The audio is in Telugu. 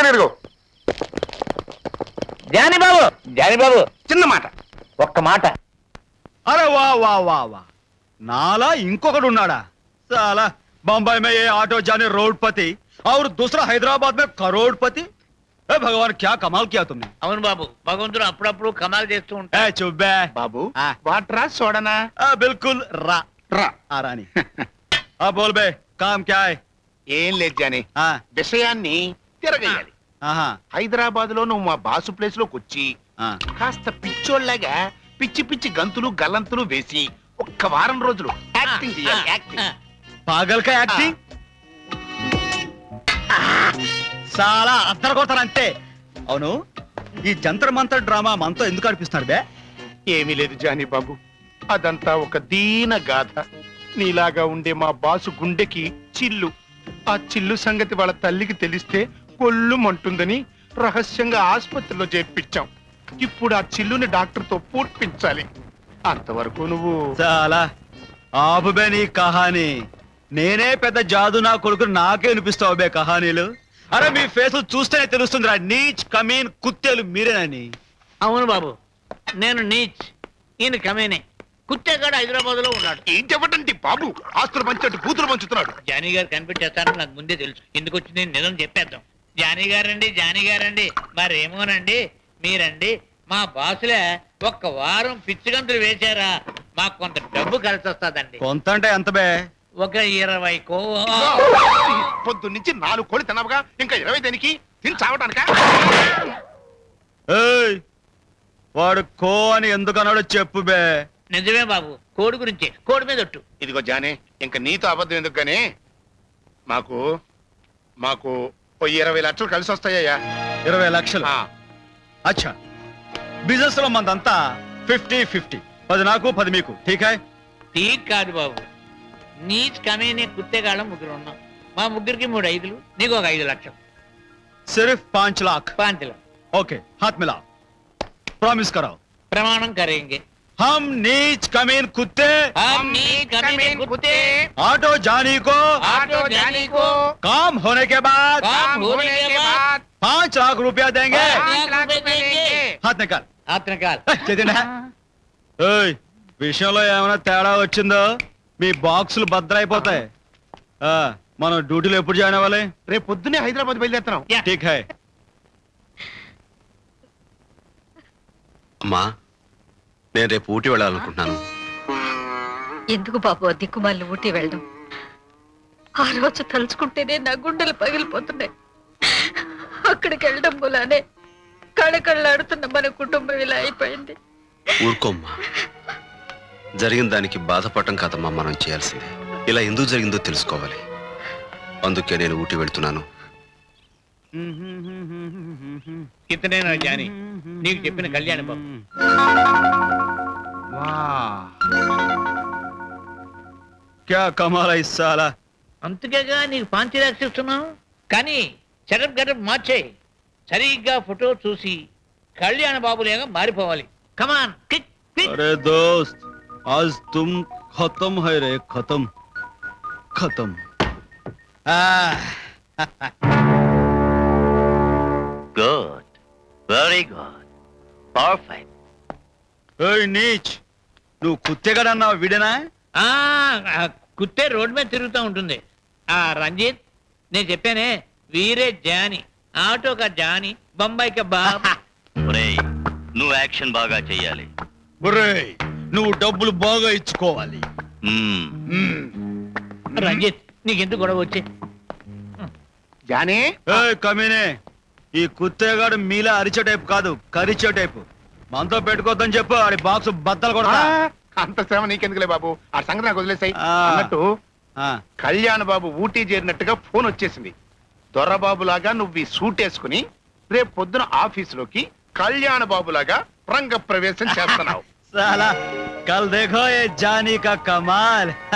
ఎదుగు జాని బాబు జాని బాబు చిన్న మాట ఒక్క మాట अरे वाह वाह वाह वाह नाला इंकोकड़ उन्नाड़ा साला बम्बई में ये ऑटो जाने रोडपति और दूसरा हैदराबाद में करोड़पति ए भगवान क्या कमाल किया तुमने అవును బాబు భగవంతుడు అప్పుడప్పుడు కమాల్ చేస్తూ ఉంటా ए चुप बे బాబు ఆ. వాటరా సోడనా आ, बिल्कुल रा రా आ रानी अब बोल बे काम क्या है ఏం లేదు జాని हाँ విషయాన్ని తిరగేయాలి हाँ హైదరాబాద్ లో నువ్వు మా బాసు ప్లేస్ లోకి వచ్చి हाँ కాస్త పిచ్చోళ్ళగా పిచ్చి పిచ్చి గంతులు గల్లంతులు వేసి ఒక్క వారం రోజులు యాక్టింగ్ చేయాలి యాక్టింగ్ పాగల్ కా యాక్టింగ్ చాలా అద్దరు కొడతారంటే అవును ఈ జంతర్ మంతర్ డ్రామా మనతో ఎందుకు అనిపిస్తున్నారు బే ఏమీ లేదు జానీ బాబు అదంతా ఒక దీన గాథ నీలాగా ఉండే మా బాసు గుండెకి చిల్లు ఆ చిల్లు సంగతి వాళ్ళ తల్లికి తెలిస్తే కొల్లుమంటుందని రహస్యంగా ఆసుపత్రిలో చేర్పించాం ఇప్పుడు ఆ చిల్లుని డాక్టర్తో పూడ్పించాలి అంతవరకు నువ్వు చాలా ఆపుబే నీ కహాని నేనే పెద్ద జాదు నా కొడుకు నాకే వినిపిస్తావు బే కహానీలు అరే మీ ఫేస్ చూస్తేనే తెలుస్తుందిరా నీచ్ కమీన్ కుత్తేలు మీరేనని అవును బాబు నేను నీచ్ ఈయన కమేనే కుత్తేగాడు హైదరాబాద్ లో ఉన్నాడు ఏం చెప్పటండి బాబు ఆస్తులు పంచినట్టు కూతురు పంచుతున్నాడు జానీ గారు కనిపెట్టేస్తారని నాకు ముందే తెలుసు ఎందుకు వచ్చింది నిజం చెప్పేద్దాం జానీ గారండి జానీ గారండి మరేమోనండి మీరండి మా బాసులే ఒక్క వారం పిచ్చిగంతులు వేశారా మాకు కొంత డబ్బు కలిసి వస్తుందండి కొంత అంటే ఎంత బే ఒక ఇరవై కో పొద్దు నుంచి నాలుగు కోళ్ళు తినవగా ఇంకా ఇరవై దేనికి తిని చావటానికా ఏయ్ వాడు కో అని ఎందుకు అన్నాడో చెప్పు బే నిజమే బాబు కోడి గురించి కోడి మీద ఒట్టు ఇదిగో జానే ఇంకా నీతో అబద్ధం ఎందుకు గానీ మాకు మాకు ఓ ఇరవై లక్షలు కలిసి వస్తాయ్యా ఇరవై లక్షలు అచ్చా బిజినెస్ లో మందంతా ఫిఫ్టీ ఫిఫ్టీ పది నాకు పది మీకు ఠీక్ హై ఠీక్ కాదు బాబు నీచ్ కమేనే కుత్తేగాళ్ళం ముగ్గురు ఉన్నాం మా ముగ్గురికి మూడు ఐదులు నీకు ఒక ఐదు లక్షలు सिर्फ पांच लाख పాంతిలో ओके हाथ मिलाओ प्रॉमिस कराओ ప్రమాణం కరేంగే हम नीच कमीन कुत्ते हम नीच कमीने कुत्ते ऑटो जानी को ऑटो जानी को काम होने के बाद काम होने के बाद पाँच लाख रुपया देंगे पाँच लाख रुपए देंगे हाथ निकाल ఆత్మకాల్ ఏయ్, చేతిండా? ఏయ్, విషయంలో ఏమైనా తేడా వచ్చిందో మీ బాక్సులు భద్రైపోతాయి ఆ, మనం డ్యూటీలో ఎప్పుడు జాయిన్ అవ్వాలి రేపు పొద్దునే హైదరాబాద్ బయలుదేరుతున్నాం యా. ఠీక్ హై అమ్మా నేను రేపు ఊటీ వెళ్ళాలనుకుంటున్నాను ఎందుకు బాబు ఆ దిక్కుమాలిన ఊటీ వెళ్ళడం ఆ రోజు తలుచుకుంటేనే నా గుండెలు పగిలిపోతున్నాయి అక్కడికి వెళ్ళడం మూలానే కళకళ్ళాడుతున్న మన కుటుంబం ఇలా అయిపోయింది ఊరుకోమ్మా జరిగిన దానికి బాధపడటం కాదమ్మా మనం చేయాల్సిందే ఇలా ఎందుకు జరిగిందో తెలుసుకోవాలి అందుకే నేను ఊటీ వెళ్తున్నాను ఇతనే నా జాని నీకు చెప్పిన కళ్యాణ బాబు क्या कमाल है इस साला అందుకేగా నీకు పాంచి రాసిస్తున్నాను కానీ చెరప్ గడప్ మార్చేయి సరిగ్గా ఫోటో చూసి కళ్యాణ బాబులేగా మారిపోవాలి కమాన్ క్లిక్ క్లిక్ अरे दोस्त आज तुम खत्म है रे खत्म खत्म గుడ్ వెరీ గుడ్ పర్ఫెక్ట్ ఏయ్ నీచ్ నువ్వు కుత్తెగడన్నావు వీడేనా ఆ, ఆ, కుత్తే రోడ్ మీద తిరుగుతూ ఉంటుంది ఆ రంజిత్ నేను చెప్పానే వీరే జాని ఆటోకా జాని బొంబాయికి బాబా ఒరేయ్ నువ్వు యాక్షన్ బాగా చెయ్యాలి ఒరేయ్ నువ్వు డబ్బులు బాగా ఇచ్చుకోవాలి మ్మ్. రంజిత్ నీకెందుకు గొడవ వచ్చి జానే ఏయ్ కమీనే ఈ కుత్తేగాడు మీలా అరిచే టైప్ కాదు కరిచే టైపు మనతో పెట్టుకోవద్దని చెప్పు ఆడి బాక్స్ బద్దలు కొడతా అంత శ్రమ నీకెందుకులే బాబు ఆ సంగతి నాకు వదిలేసాయి ఆ. అన్నట్టు ఆ, కళ్యాణ్ బాబు ఊటీ చేరినట్టుగా ఫోన్ వచ్చేసింది దొరబాబు లాగా నువ్వు ఈ సూట్ వేసుకుని రేపు పొద్దున ఆఫీసులోకి కళ్యాణ బాబు లాగా రంగ ప్రవేశం చేస్తున్నావు साला कल देखो ये जानी का कमाल